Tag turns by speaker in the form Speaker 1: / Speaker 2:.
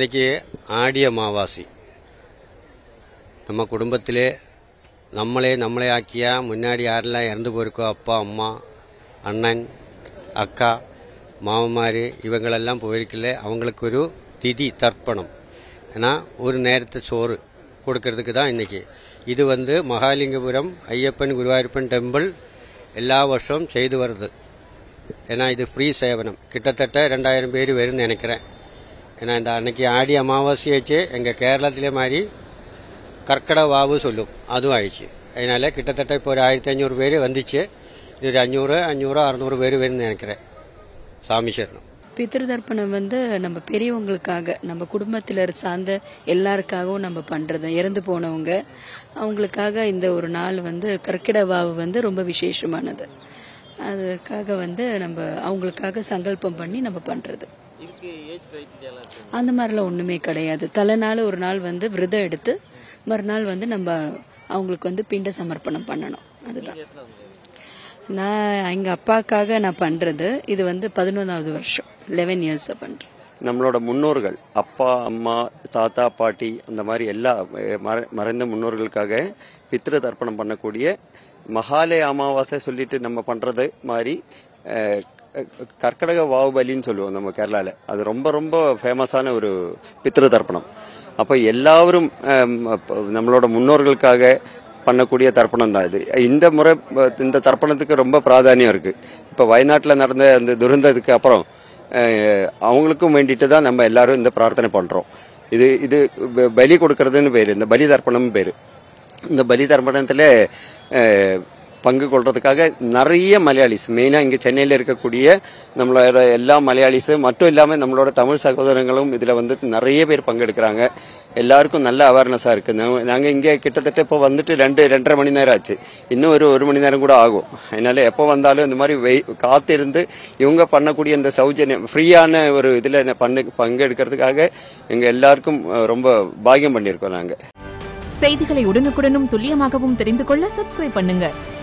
Speaker 1: இன்னைக்கு ஆடி அமாவாசை நம்ம குடும்பத்திலே நம்மளே நம்மளே ஆக்கியா முன்னாடி யாரெல்லாம் இறந்து போயிருக்கோ அப்பா அம்மா அண்ணன் அக்கா மாமமார் இவங்களெல்லாம் போயிருக்கல அவங்களுக்கு ஒரு திதி தர்ப்பணம் ஏன்னா ஒரு நேரத்து சோறு கொடுக்கறதுக்கு தான் இன்னைக்கு இது வந்து மகாலிங்கபுரம் ஐயப்பன் குருவாயூரப்பன் டெம்பிள் எல்லா வருஷம் செய்து வருது ஏன்னா இது ஃப்ரீ சேவனம் கிட்டத்தட்ட ரெண்டாயிரம் பேர் வரும்னு நினைக்கிறேன் ஏன்னா இந்த அன்னைக்கு ஆடி அமாவாசை வச்சு எங்கள் கேரளத்திலே மாதிரி கற்கட வாவு சொல்லும் அதுவும் ஆயிடுச்சு அதனால கிட்டத்தட்ட இப்போ ஒரு ஆயிரத்தி ஐநூறு பேர் வந்துச்சு இது ஒரு அஞ்சூறு அஞ்சூறு அறநூறு பேர் வரும்னு நினைக்கிறேன் சாமி சரணம்
Speaker 2: பித்திரு தர்ப்பணம் வந்து நம்ம பெரியவங்களுக்காக நம்ம குடும்பத்தினர் சார்ந்த எல்லாருக்காகவும் நம்ம பண்றது இறந்து போனவங்க அவங்களுக்காக இந்த ஒரு நாள் வந்து கற்கிட வாவு வந்து ரொம்ப விசேஷமானது அதுக்காக வந்து நம்ம அவங்களுக்காக சங்கல்பம் பண்ணி நம்ம பண்றது அந்த மாதிரிலாம் ஒண்ணுமே கிடையாது தலைநாள் ஒரு நாள் வந்து விரதம் எடுத்து மறுநாள் வந்து நம்ம அவங்களுக்கு வந்து பிண்ட சமர்ப்பணம் பண்ணணும் அதுதான் நான் எங்க அப்பாக்காக நான் பண்றது இது வந்து பதினொன்றாவது வருஷம் லெவன் இயர்ஸ் பண்றேன்
Speaker 3: நம்மளோட முன்னோர்கள் அப்பா அம்மா தாத்தா பாட்டி அந்த மாதிரி எல்லா அஹ், மற- மறைந்த முன்னோர்களுக்காக பித்திரு தர்ப்பணம் பண்ணக்கூடிய மகாலய அமாவாசை சொல்லிட்டு நம்ம பண்றது மாதிரி அஹ், க- கர்க்கடக வாவுபலின்னு சொல்லுவோம் நம்ம கேரளால அது ரொம்ப ரொம்ப ஃபேமஸான ஒரு பித்திரு தர்ப்பணம் அப்போ எல்லாரும் அஹ், அப்ப நம்மளோட முன்னோர்களுக்காக பண்ணக்கூடிய தர்ப்பணம் தான் இது இந்த முறை அஹ், இந்த தர்ப்பணத்துக்கு ரொம்ப பிராதானியம் இருக்கு இப்போ வயநாட்டில் நடந்த அந்த துரந்ததுக்கு அப்புறம் அஹ், அவங்களுக்கும் வேண்டிட்டு தான் நம்ம எல்லாரும் இந்த பிரார்த்தனை பண்றோம் இது இது ப- பலி கொடுக்கறதுன்னு பேரு இந்த பலி தர்ப்பணம் பேரு இந்த பலி தர்ப்பணத்துல அஹ், பங்கு கொள்றதுக்காக நிறைய மலையாளிஸ் மெயினா இங்க சென்னையில இருக்கக்கூடிய நம்மளோட எல்லா மலையாளிஸ் மட்டும் இல்லாம நம்மளோட தமிழ் சகோதரங்களும் இதுல வந்து நிறைய பேர் பங்கெடுக்கிறாங்க எல்லாருக்கும் நல்ல அவேர்னஸா இருக்கு நாங்க- நாங்க இங்க கிட்டத்தட்ட இப்போ வந்துட்டு ரெண்டு ரெண்டரை மணி நேரம் ஆச்சு இன்னும் ஒரு ஒரு மணி நேரம் கூட ஆகும் அதனால எப்போ வந்தாலும் இந்த மாதிரி வெய் காத்திருந்து இவங்க பண்ணக்கூடிய இந்த சௌஜன்யம் ஃப்ரீயான ஒரு இதுல பண்ணு பங்கெடுக்கிறதுக்காக எங்க எல்லாருக்கும் அஹ், ரொம்ப பாக்கியம் பண்ணியிருக்கோம் நாங்க
Speaker 4: செய்திகளை உடனுக்குடனும் துல்லியமாகவும் தெரிந்து கொள்ள சப்ஸ்கிரைப் பண்ணுங்க